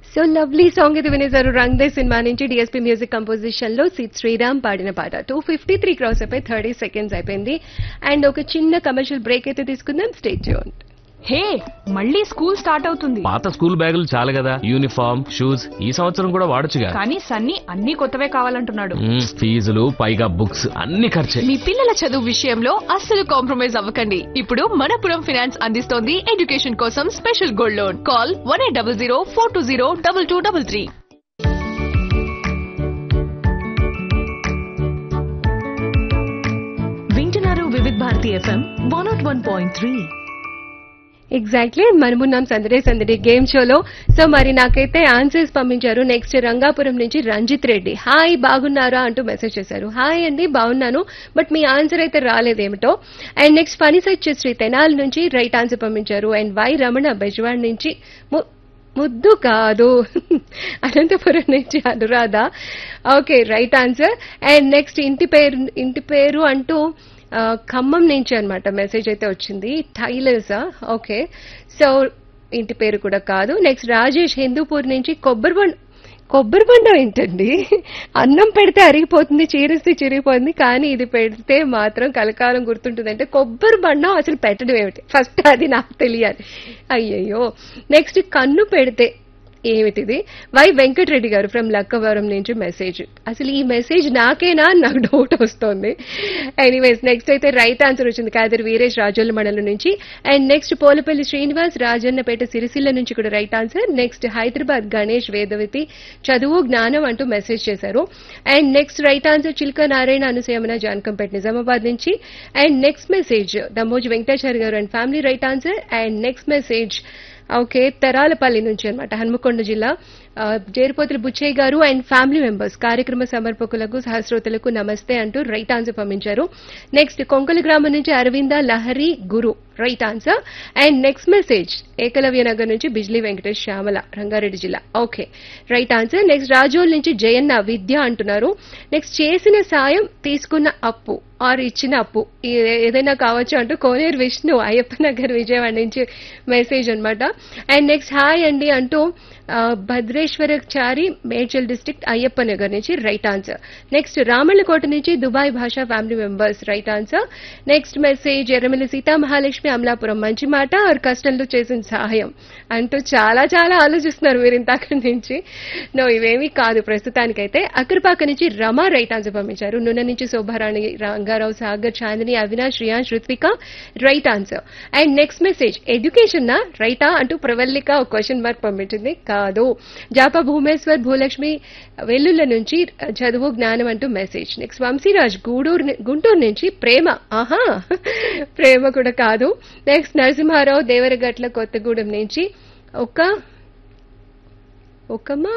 so lovely song ఇది వినేశారు రంగ్ దే సినిమా నుంచి డిఎస్పీ మ్యూజిక్ కంపోజిషన్ లో సిద్ శ్రీరామ్ పాడిన పాట టూ ఫిఫ్టీ త్రీ క్రాస్ అయిపోయి థర్టీ సెకండ్స్ అయిపోయింది అండ్ ఒక చిన్న కమర్షియల్ బ్రేక్ అయితే తీసుకుందాం స్టేట్ హే మళ్ళీ స్కూల్ స్టార్ట్ అవుతుంది పాత స్కూల్ బ్యాగులు చాలు కదా యూనిఫామ్ షూస్ ఈ సంవత్సరం కూడా వాడొచ్చుగా కానీ సన్నీ అన్ని కొత్తవే కావాలంటున్నాడు మ్మ్, ఫీజులు పైగా బుక్స్ అన్ని ఖర్చే మీ పిల్లల చదువు విషయంలో అస్సలు కాంప్రమైజ్ అవ్వకండి ఇప్పుడు మనపురం ఫైనాన్స్ అందిస్తోంది ఎడ్యుకేషన్ కోసం special gold loan call one eight double zero four two zero double two double three వింటున్నారు Vividh Bharati FM one not one point three exactly మనమున్నాం సందడే సందడి గేమ్ షోలో సో మరి నాకైతే ఆన్సర్స్ పంపించారు నెక్స్ట్ రంగాపురం నుంచి రంజిత్ రెడ్డి హాయ్ బాగున్నారా అంటూ మెసేజ్ చేశారు హాయ్ అండి బాగున్నాను బట్ మీ ఆన్సర్ అయితే రాలేదేమిటో అండ్ నెక్స్ట్ ఫనీ సైట్ శ్రీ తెనాలి నుంచి రైట్ ఆన్సర్ పంపించారు అండ్ వై రమణ బెజవాడ్ నుంచి ము- ముద్దు కాదు అనంతపురం నుంచి Anuradha okay right answer and next ఇంటి పేరు ఇంటి పేరు అంటూ ఆ, ఖమ్మం నుంచి అన్నమాట మెసేజ్ అయితే వచ్చింది టైలర్సా ఓకే సో ఇంటి పేరు కూడా కాదు నెక్స్ట్ రాజేష్ హిందూపూర్ నుంచి కొబ్బరి బండ కొబ్బరి బండ ఏంటండి అన్నం పెడితే అరిగిపోతుంది చీరిస్తే చిరిగిపోతుంది కానీ ఇది పెడితే మాత్రం కలకాలం గుర్తుంటుంది అంటే కొబ్బరి బండం అసలు పెట్టడం ఏమిటి ఫస్ట్ అది నాకు తెలియాలి అయ్యయ్యో నెక్స్ట్ కన్ను పెడితే ఏమిటిది వై వెంకటరెడ్డి గారు ఫ్రమ్ లక్కవరం నుంచి మెసేజ్ అసలు ఈ మెసేజ్ నాకేనా అని నాకు డౌట్ వస్తుంది ఎనీవేస్ నెక్స్ట్ అయితే రైట్ ఆన్సర్ వచ్చింది కాదర్ వీరేష్ రాజోళ్ళ మండలం నుంచి అండ్ నెక్స్ట్ పోలపల్లి శ్రీనివాస్ రాజన్నపేట సిరిసిల్ల నుంచి కూడా right answer next Hyderabad Ganesh Vedavathi చదువు జ్ఞానం అంటూ మెసేజ్ చేశారు and next right answer Chilka Narayana అనుసయమన జానకంపేట నిజామాబాద్ నుంచి and next message Dammoju Venkatachari గారు and family right answer and next message okay Teralapalli నుంచి అన్నమాట హన్మకొండ జిల్లా ఆ, జేరుపోతుల బుచ్చయ్య గారు అండ్ ఫ్యామిలీ మెంబర్స్ కార్యక్రమ సమర్పకులకు సహస్రోతులకు నమస్తే అంటూ రైట్ ఆన్సర్ పంపించారు నెక్స్ట్ కొంకల గ్రామం నుంచి Aravinda Lahari Guru right answer and next message Ekalavya Nagar నుంచి బిజ్లీ వెంకటేష్ శ్యామల రంగారెడ్డి జిల్లా okay right answer next Rajol నుంచి జయన్న విద్య అంటున్నారు నెక్స్ట్ చేసిన సాయం తీసుకున్న అప్పు ఆర్ ఇచ్చిన అప్పు ఏ- ఏదైనా కావచ్చు అంటూ కోనేరు విష్ణు అయ్యప్ప నగర్ విజయవాడ నుంచి మెసేజ్ అన్నమాట అండ్ నెక్స్ట్ హాయ్ అండి అంటూ ఆ, భద్రేశ్వరచారి మేడ్చల్ డిస్ట్రిక్ట్ అయ్యప్ప నగర్ నుంచి రైట్ ఆన్సర్ నెక్స్ట్ రామళ్ళకోట నుంచి Dubai Basha family members right answer next message Erramilli Sita Mahalakshmi Amalapuram మంచి మాట ఆర్ కష్టంలో చేసిన సహాయం అంటూ చాలా చాలా ఆలోచిస్తున్నారు మీరు ఇంతక నుంచి నో ఇవేమీ కాదు ప్రస్తుతానికైతే అక్కరపాక నుంచి రమా రైట్ ఆన్సర్ పంపించారు నున్న నుంచి Shobharani Rangarao Sagar Chandini Avinash Riyans Ruthvika right answer and next message education నా రైటా అంటూ ప్రవల్లిక ఒక క్వశ్చన్ మార్క్ పంపించింది కాదు జాపా భూమేశ్వర్ భూలక్ష్మి వెల్లుల్ల నుంచి చదువు జ్ఞానం అంటూ మెసేజ్ నెక్స్ట్ వంశీరాజ్ గూడూరు ని- గుంటూరు నుంచి ప్రేమ ఆహా ప్రేమ కూడా కాదు నెక్స్ట్ నరసింహారావు దేవరగట్ల కొత్తగూడెం నుంచి ఒక ఒకమా